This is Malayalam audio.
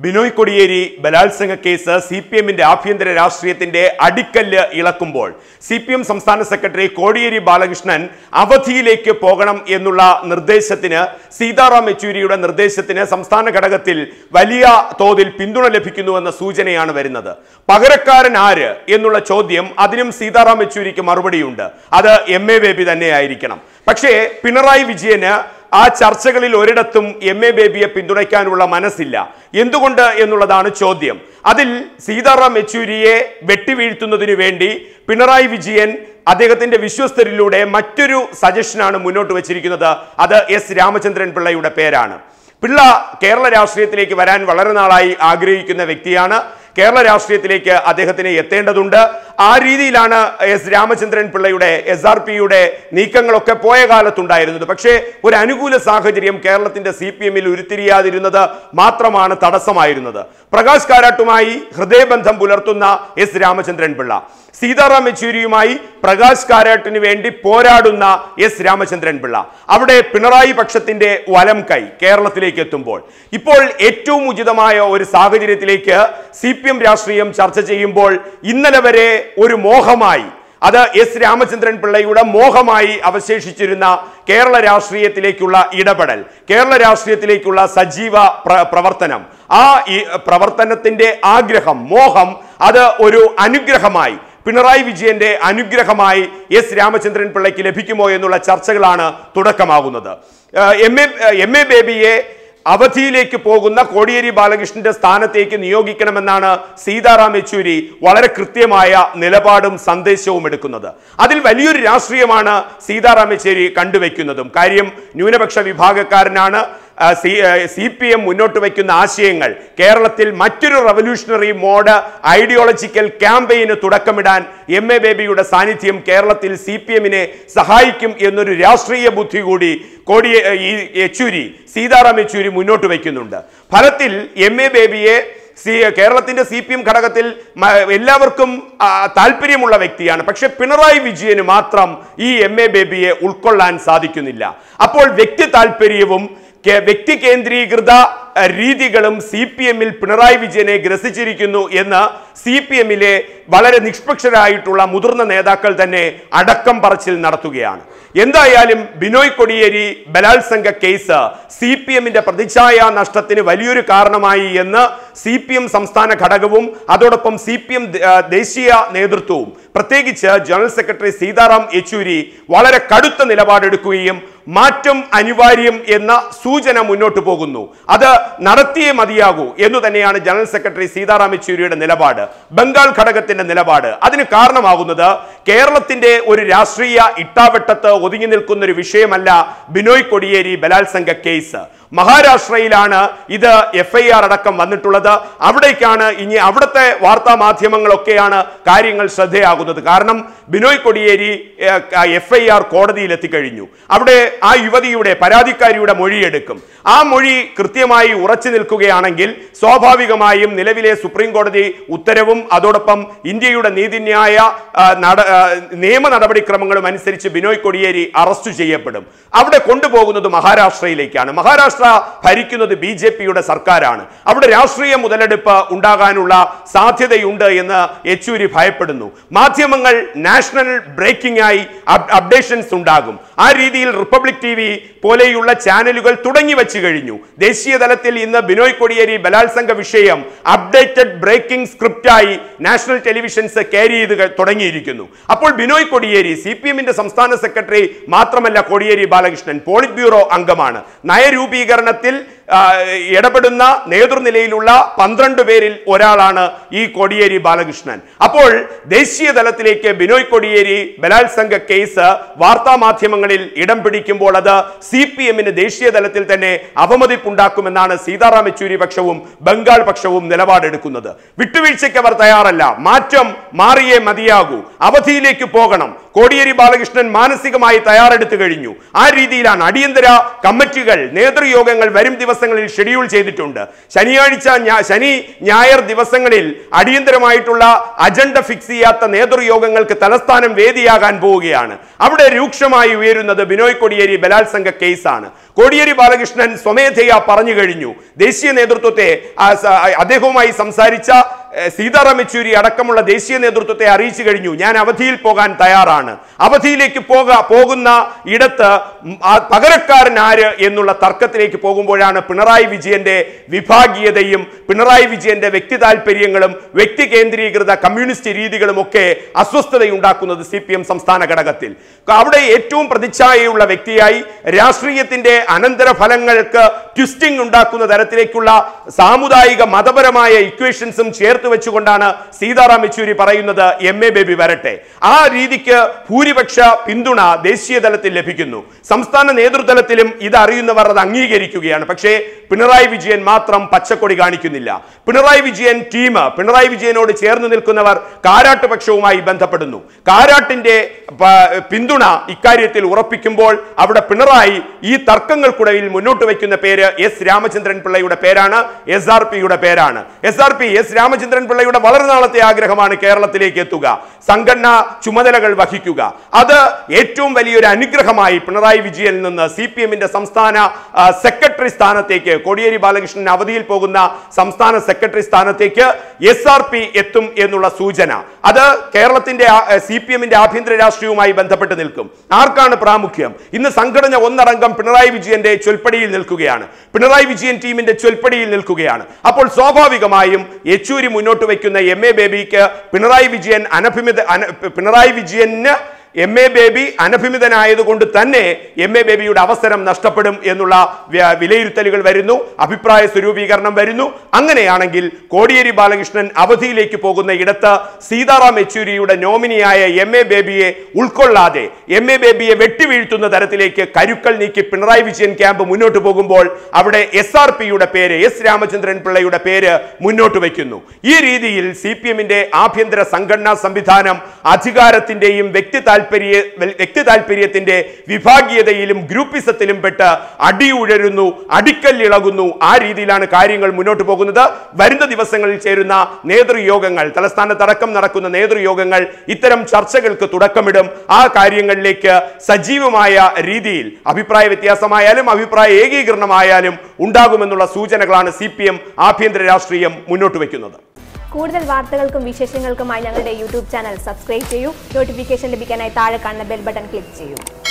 ബിനോയ് കൊടിയേരി ബലാത്സംഗ കേസ് സി പി എമ്മിന്റെ ആഭ്യന്തര രാഷ്ട്രീയത്തിന്റെ അടിക്കല്ല് ഇളക്കുമ്പോൾ സി പി എം സംസ്ഥാന സെക്രട്ടറി കോടിയേരി ബാലകൃഷ്ണൻ അവധിയിലേക്ക് പോകണം എന്നുള്ള നിർദ്ദേശത്തിന് സീതാറാം യെച്ചൂരിയുടെ നിർദ്ദേശത്തിന് സംസ്ഥാന ഘടകത്തിൽ വലിയ തോതിൽ പിന്തുണ ലഭിക്കുന്നുവെന്ന സൂചനയാണ് വരുന്നത് പകരക്കാരൻ ആര് എന്നുള്ള ചോദ്യം അതിനും സീതാറാം യെച്ചൂരിക്ക് മറുപടിയുണ്ട് അത് എം എ ബേബി തന്നെയായിരിക്കണം പക്ഷേ പിണറായി വിജയന് ആ ചർച്ചകളിൽ ഒരിടത്തും എം എ ബേബിയെ പിന്തുണയ്ക്കാനുള്ള മനസ്സില്ല എന്തുകൊണ്ട് എന്നുള്ളതാണ് ചോദ്യം അതിൽ സീതാറാം യെച്ചൂരിയെ വെട്ടിവീഴ്ത്തുന്നതിനു വേണ്ടി പിണറായി വിജയൻ അദ്ദേഹത്തിന്റെ വിശ്വസ്തരിലൂടെ മറ്റൊരു സജഷനാണ് മുന്നോട്ട് വച്ചിരിക്കുന്നത് അത് എസ് രാമചന്ദ്രൻ പിള്ളയുടെ പേരാണ് പിള്ള കേരള രാഷ്ട്രീയത്തിലേക്ക് വരാൻ വളരെ നാളായി ആഗ്രഹിക്കുന്ന വ്യക്തിയാണ് കേരള രാഷ്ട്രീയത്തിലേക്ക് അദ്ദേഹത്തിന് എത്തേണ്ടതുണ്ട് ആ രീതിയിലാണ് എസ് രാമചന്ദ്രൻ പിള്ളയുടെ എസ് ആർ പിയുടെ നീക്കങ്ങളൊക്കെ പോയ കാലത്തുണ്ടായിരുന്നത് പക്ഷേ ഒരു അനുകൂല സാഹചര്യം കേരളത്തിന്റെ സി പി എമ്മിൽ ഉരുത്തിരിയാതിരുന്നത് മാത്രമാണ് തടസ്സമായിരുന്നത് പ്രകാശ് കാരാട്ടുമായി ഹൃദയബന്ധം പുലർത്തുന്ന എസ് രാമചന്ദ്രൻ പിള്ള സീതാറാം യെച്ചൂരിയുമായി പ്രകാശ് കാരാട്ടിന് വേണ്ടി പോരാടുന്ന എസ് രാമചന്ദ്രൻ പിള്ള അവിടെ പിണറായി പക്ഷത്തിന്റെ വലം കൈ കേരളത്തിലേക്ക് എത്തുമ്പോൾ ഇപ്പോൾ ഏറ്റവും ഉചിതമായ ഒരു സാഹചര്യത്തിലേക്ക് സി പി എം രാഷ്ട്രീയം ചർച്ച ചെയ്യുമ്പോൾ ഇന്നലെ വരെ ഒരു മോഹമായി അത് എസ് രാമചന്ദ്രൻ പിള്ളയുടെ മോഹമായി അവശേഷിച്ചിരുന്ന കേരള രാഷ്ട്രീയത്തിലേക്കുള്ള ഇടപെടൽ കേരള രാഷ്ട്രീയത്തിലേക്കുള്ള സജീവ പ്ര- പ്രവർത്തനം ആ ഈ പ്രവർത്തനത്തിന്റെ ആഗ്രഹം മോഹം അത് ഒരു അനുഗ്രഹമായി പിണറായി വിജയന്റെ അനുഗ്രഹമായി എസ് രാമചന്ദ്രൻ പിള്ളയ്ക്ക് ലഭിക്കുമോ എന്നുള്ള ചർച്ചകളാണ് തുടക്കമാകുന്നത് ഏഹ് എം എ എം എ ബേബിയെ അവധിയിലേക്ക് പോകുന്ന കോടിയേരി ബാലകൃഷ്ണന്റെ സ്ഥാനത്തേക്ക് നിയോഗിക്കണമെന്നാണ് സീതാറാം യെച്ചൂരി വളരെ കൃത്യമായ നിലപാടും സന്ദേശവും എടുക്കുന്നത് അതിൽ വലിയൊരു രാഷ്ട്രീയമാണ് സീതാറാം യെച്ചൂരി കണ്ടുവെക്കുന്നതും കാര്യം ന്യൂനപക്ഷ വിഭാഗക്കാരനാണ് സി പി എം മുന്നോട്ട് വയ്ക്കുന്ന ആശയങ്ങൾ കേരളത്തിൽ മറ്റൊരു റവല്യൂഷണറി മോഡ് ഐഡിയോളജിക്കൽ ക്യാമ്പയിന് തുടക്കമിടാൻ എം എ ബേബിയുടെ സാന്നിധ്യം കേരളത്തിൽ സി പി എമ്മിനെ സഹായിക്കും എന്നൊരു രാഷ്ട്രീയ ബുദ്ധി കൂടി കോടിയെ ഈ യെച്ചൂരി സീതാറാം യെച്ചൂരി മുന്നോട്ട് വയ്ക്കുന്നുണ്ട് ഫലത്തിൽ എം എ ബേബിയെ സി കേരളത്തിന്റെ സി പി എം ഘടകത്തിൽ മ- എല്ലാവർക്കും ആ, താല്പര്യമുള്ള വ്യക്തിയാണ് പക്ഷെ പിണറായി വിജയന് മാത്രം ഈ എം എ ബേബിയെ ഉൾക്കൊള്ളാൻ സാധിക്കുന്നില്ല അപ്പോൾ വ്യക്തി താല്പര്യവും കേ- വ്യക്തി കേന്ദ്രീകൃത അഹ്, രീതികളും സി പി എമ്മിൽ പിണറായി വിജയനെ ഗ്രസിച്ചിരിക്കുന്നു എന്ന് സി പി എമ്മിലെ വളരെ നിഷ്പക്ഷരായിട്ടുള്ള മുതിർന്ന നേതാക്കൾ തന്നെ അടക്കം പറച്ചിൽ നടത്തുകയാണ് എന്തായാലും ബിനോയ് കൊടിയേരി ബലാത്സംഗ കേസ് സി പി എമ്മിന്റെ പ്രതിച്ഛായ നഷ്ടത്തിന് വലിയൊരു കാരണമായി എന്ന് സി പി എം സംസ്ഥാന ഘടകവും അതോടൊപ്പം സി പി എം ദേശീയ നേതൃത്വവും പ്രത്യേകിച്ച് ജനറൽ സെക്രട്ടറി സീതാറാം യെച്ചൂരി വളരെ കടുത്ത നിലപാടെടുക്കുകയും മാറ്റം അനിവാര്യം എന്ന സൂചന മുന്നോട്ട് പോകുന്നു അത് നടത്തിയേ മതിയാകൂ എന്ന് തന്നെയാണ് ജനറൽ സെക്രട്ടറി സീതാറാം യെച്ചൂരിയുടെ നിലപാട് ബംഗാൾ ഘടകത്തിന്റെ നിലപാട് അതിന് കാരണമാകുന്നത് കേരളത്തിന്റെ ഒരു രാഷ്ട്രീയ ഇട്ടാവട്ടത്ത് ഒതുങ്ങി നിൽക്കുന്ന ഒരു വിഷയമല്ല ബിനോയ് കൊടിയേരി ബലാത്സംഗ കേസ് മഹാരാഷ്ട്രയിലാണ് ഇത് എഫ് ഐ ആർ അടക്കം വന്നിട്ടുള്ളത് അവിടേക്കാണ് ഇനി അവിടുത്തെ വാർത്താ മാധ്യമങ്ങളൊക്കെയാണ് കാര്യങ്ങൾ ശ്രദ്ധയാകുന്നത് കാരണം Binoy Kodiyeri F I R കോടതിയിൽ എത്തിക്കഴിഞ്ഞു അവിടെ ആ യുവതിയുടെ പരാതിക്കാരിയുടെ മൊഴിയെടുക്കും ആ മൊഴി കൃത്യമായി ഉറച്ചു നിൽക്കുകയാണെങ്കിൽ സ്വാഭാവികമായും നിലവിലെ സുപ്രീം കോടതി ഉത്തരവും അതോടൊപ്പം ഇന്ത്യയുടെ നീതിന്യായ ആ, നട- ആ, നിയമ നടപടിക്രമങ്ങളും അനുസരിച്ച് ബിനോയ് കൊടിയേരി അറസ്റ്റ് ചെയ്യപ്പെടും അവിടെ കൊണ്ടുപോകുന്നത് മഹാരാഷ്ട്രയിലേക്കാണ് മഹാരാഷ്ട്ര ഭരിക്കുന്നത് ബി ജെ പിയുടെ സർക്കാരാണ് അവിടെ രാഷ്ട്രീയ മുതലെടുപ്പ് ഉണ്ടാകാനുള്ള സാധ്യതയുണ്ട് എന്ന് യെച്ചൂരി ഭയപ്പെടുന്നു മാധ്യമങ്ങൾ നാഷണൽ ബ്രേക്കിംഗ് ആയി അപ്ഡേഷൻസ് ഉണ്ടാകും ആ രീതിയിൽ റിപ്പബ്ലിക് ടി വി പോലെയുള്ള ചാനലുകൾ തുടങ്ങി വെച്ചു കഴിഞ്ഞു ദേശീയ തലത്തിൽ ഇന്ന് ബിനോയ് കൊടിയേരി ബലാത്സംഗ വിഷയം അപ്ഡേറ്റഡ് ബ്രേക്കിംഗ് സ്ക്രിപ്റ്റായി നാഷണൽ ടെലിവിഷൻസ് ക്യാരി ചെയ്ത് ക- തുടങ്ങിയിരിക്കുന്നു അപ്പോൾ ബിനോയ് കൊടിയേരി സി പി എമ്മിന്റെ സംസ്ഥാന സെക്രട്ടറി മാത്രമല്ല കോടിയേരി ബാലകൃഷ്ണൻ പോളിറ്റ് ബ്യൂറോ അംഗമാണ് നയരൂപീകരണത്തിൽ ആ, ഇടപെടുന്ന നേതൃനിലയിലുള്ള പന്ത്രണ്ട് പേരിൽ ഒരാളാണ് ഈ കോടിയേരി ബാലകൃഷ്ണൻ അപ്പോൾ ദേശീയ തലത്തിലേക്ക് ബിനോയ് കൊടിയേരി ബലാത്സംഗ കേസ് വാർത്താ മാധ്യമങ്ങളിൽ ഇടം പിടിക്കുമ്പോൾ അത് സി പി എമ്മിന് ദേശീയ തലത്തിൽ തന്നെ അവമതിപ്പുണ്ടാക്കുമെന്നാണ് സീതാറാം യെച്ചൂരി പക്ഷവും ബംഗാൾ പക്ഷവും നിലപാടെടുക്കുന്നത് വിട്ടുവീഴ്ചയ്ക്ക് അവർ തയ്യാറല്ല മാറ്റം മാറിയേ മതിയാകൂ അവധിയിലേക്ക് പോകണം കോടിയേരി ബാലകൃഷ്ണൻ മാനസികമായി തയ്യാറെടുത്തു കഴിഞ്ഞു ആ രീതിയിലാണ് അടിയന്തര കമ്മിറ്റികൾ നേതൃയോഗങ്ങൾ വരും ദിവസങ്ങൾ ദിവസങ്ങളിൽ ഷെഡ്യൂൾ ചെയ്തിട്ടുണ്ട് ശനിയാഴ്ച ഞാ- ശനി ഞായർ ദിവസങ്ങളിൽ അടിയന്തരമായിട്ടുള്ള അജണ്ട ഫിക്സ് ചെയ്യാത്ത നേതൃയോഗങ്ങൾക്ക് തലസ്ഥാനം വേദിയാകാൻ പോവുകയാണ് അവിടെ രൂക്ഷമായി ഉയരുന്നത് ബിനോയ് കൊടിയേരി ബലാത്സംഗ കേസാണ് കോടിയേരി ബാലകൃഷ്ണൻ സ്വമേധയാ പറഞ്ഞു കഴിഞ്ഞു ദേശീയ നേതൃത്വത്തെ ആ, സ- അദ്ദേഹവുമായി സംസാരിച്ച ഏ, സീതാറാം യെച്ചൂരി അടക്കമുള്ള ദേശീയ നേതൃത്വത്തെ അറിയിച്ചു കഴിഞ്ഞു ഞാൻ അവധിയിൽ പോകാൻ തയ്യാറാണ് അവധിയിലേക്ക് പോക പോകുന്ന ഇടത്ത് ഉം, ആ പകരക്കാരൻ ആര് എന്നുള്ള തർക്കത്തിലേക്ക് പോകുമ്പോഴാണ് പിണറായി വിജയന്റെ വിഭാഗീയതയും പിണറായി വിജയന്റെ വ്യക്തി താല്പര്യങ്ങളും വ്യക്തി കേന്ദ്രീകൃത കമ്മ്യൂണിസ്റ്റ് രീതികളും ഒക്കെ അസ്വസ്ഥതയുണ്ടാക്കുന്നത് സി പി എം സംസ്ഥാന ഘടകത്തിൽ അവിടെ ഏറ്റവും പ്രതിച്ഛായയുള്ള വ്യക്തിയായി രാഷ്ട്രീയത്തിന്റെ അനന്തരഫലങ്ങൾക്ക് ട്വിസ്റ്റിംഗ് ഉണ്ടാക്കുന്ന തരത്തിലേക്കുള്ള സാമുദായിക മതപരമായ ഇക്വേഷൻസും ചേർത്ത് വെച്ചുകൊണ്ടാണ് സീതാറാം യെച്ചൂരി പറയുന്നത് എം എ ബേബി വരട്ടെ ആ രീതിക്ക് ഭൂരിപക്ഷ പിന്തുണ ദേശീയ തലത്തിൽ ലഭിക്കുന്നു സംസ്ഥാന നേതൃതലത്തിലും ഇത് അറിയുന്നവർ അത് അംഗീകരിക്കുകയാണ് പക്ഷേ പിണറായി വിജയൻ മാത്രം പച്ചക്കൊടി കാണിക്കുന്നില്ല പിണറായി വിജയൻ ടീം പിണറായി വിജയനോട് ചേർന്ന് നിൽക്കുന്നവർ കാരാട്ട് പക്ഷവുമായി ബന്ധപ്പെടുന്നു കാരാട്ടിന്റെ പ- പിന്തുണ ഇക്കാര്യത്തിൽ ഉറപ്പിക്കുമ്പോൾ അവിടെ പിണറായി ഈ തർക്കങ്ങൾക്കുടയിൽ മുന്നോട്ട് വയ്ക്കുന്ന പേര് എസ് രാമചന്ദ്രൻ പിള്ളയുടെ പേരാണ് എസ് ആർ പിയുടെ പേരാണ് S R P S Ramachandran പിള്ളയുടെ വളരെ നാളത്തെ ആഗ്രഹമാണ് കേരളത്തിലേക്ക് എത്തുക സംഘടന ചുമതലകൾ വഹിക്കുക അത് ഏറ്റവും വലിയൊരു അനുഗ്രഹമായി പിണറായി വിജയനിൽ നിന്ന് സി പി എമ്മിന്റെ സംസ്ഥാന ആ, സെക്രട്ടറി സ്ഥാനത്തേക്ക് കോടിയേരി ബാലകൃഷ്ണൻ അവധിയിൽ പോകുന്ന സംസ്ഥാന സെക്രട്ടറി സ്ഥാനത്തേക്ക് എസ് ആർ പി എത്തും എന്നുള്ള സൂചന അത് കേരളത്തിന്റെ സി പി എമ്മിന്റെ ആഭ്യന്തര രാഷ്ട്രീയവുമായി ബന്ധപ്പെട്ട് നിൽക്കും ആർക്കാണ് പ്രാമുഖ്യം ഇന്ന് സംഘടന ഒന്നടങ്കം പിണറായി വിജയന്റെ ചൊൽപ്പടിയിൽ നിൽക്കുകയാണ് പിണറായി വിജയൻ ടീമിന്റെ ചൊൽപ്പടിയിൽ നിൽക്കുകയാണ് അപ്പോൾ സ്വാഭാവികമായും യെച്ചൂരി മുന്നോട്ട് വയ്ക്കുന്ന എം എ ബേബിക്ക് പിണറായി വിജയൻ അനഭിമിത അന- പിണറായി വിജയന് എം എ ബേബി അനഭിമിതനായതുകൊണ്ട് തന്നെ എം എ ബേബിയുടെ അവസരം നഷ്ടപ്പെടും എന്നുള്ള വ്യ- വിലയിരുത്തലുകൾ വരുന്നു അഭിപ്രായ സ്വരൂപീകരണം വരുന്നു അങ്ങനെയാണെങ്കിൽ കോടിയേരി ബാലകൃഷ്ണൻ അവധിയിലേക്ക് പോകുന്ന ഇടത്ത് സീതാറാം യെച്ചൂരിയുടെ നോമിനിയായ എം എ ബേബിയെ ഉൾക്കൊള്ളാതെ എം എ ബേബിയെ വെട്ടിവീഴ്ത്തുന്ന തരത്തിലേക്ക് കരുക്കൾ നീക്കി പിണറായി വിജയൻ ക്യാമ്പ് മുന്നോട്ട് പോകുമ്പോൾ അവിടെ എസ് ആർ പിയുടെ പേര് എസ് രാമചന്ദ്രൻ പിള്ളയുടെ പേര് മുന്നോട്ട് വയ്ക്കുന്നു ഈ രീതിയിൽ സി പി എമ്മിന്റെ ആഭ്യന്തര സംഘടനാ സംവിധാനം അധികാരത്തിന്റെയും വ്യക്തി താല്പര്യ വ്യക്തി താല്പര്യത്തിന്റെ വിഭാഗീയതയിലും ഗ്രൂപ്പിസത്തിലും പെട്ട് അടിയുഴരുന്നു അടിക്കല്ലിളകുന്നു ആ രീതിയിലാണ് കാര്യങ്ങൾ മുന്നോട്ട് പോകുന്നത് വരുന്ന ദിവസങ്ങളിൽ ചേരുന്ന നേതൃയോഗങ്ങൾ തലസ്ഥാനത്തടക്കം നടക്കുന്ന നേതൃയോഗങ്ങൾ ഇത്തരം ചർച്ചകൾക്ക് തുടക്കമിടും ആ കാര്യങ്ങളിലേക്ക് സജീവമായ രീതിയിൽ അഭിപ്രായ വ്യത്യാസമായാലും അഭിപ്രായ ഏകീകരണമായാലും ഉണ്ടാകുമെന്നുള്ള സൂചനകളാണ് സി ആഭ്യന്തര രാഷ്ട്രീയം മുന്നോട്ട് വയ്ക്കുന്നത് കൂടുതൽ വാർത്തകൾക്കും വിശേഷങ്ങൾക്കുമായി ഞങ്ങളുടെ യൂട്യൂബ് ചാനൽ സബ്സ്ക്രൈബ് ചെയ്യൂ നോട്ടിഫിക്കേഷൻ ലഭിക്കാനായി താഴെ കാണുന്ന ബെൽ ബട്ടൺ ക്ലിക്ക് ചെയ്യൂ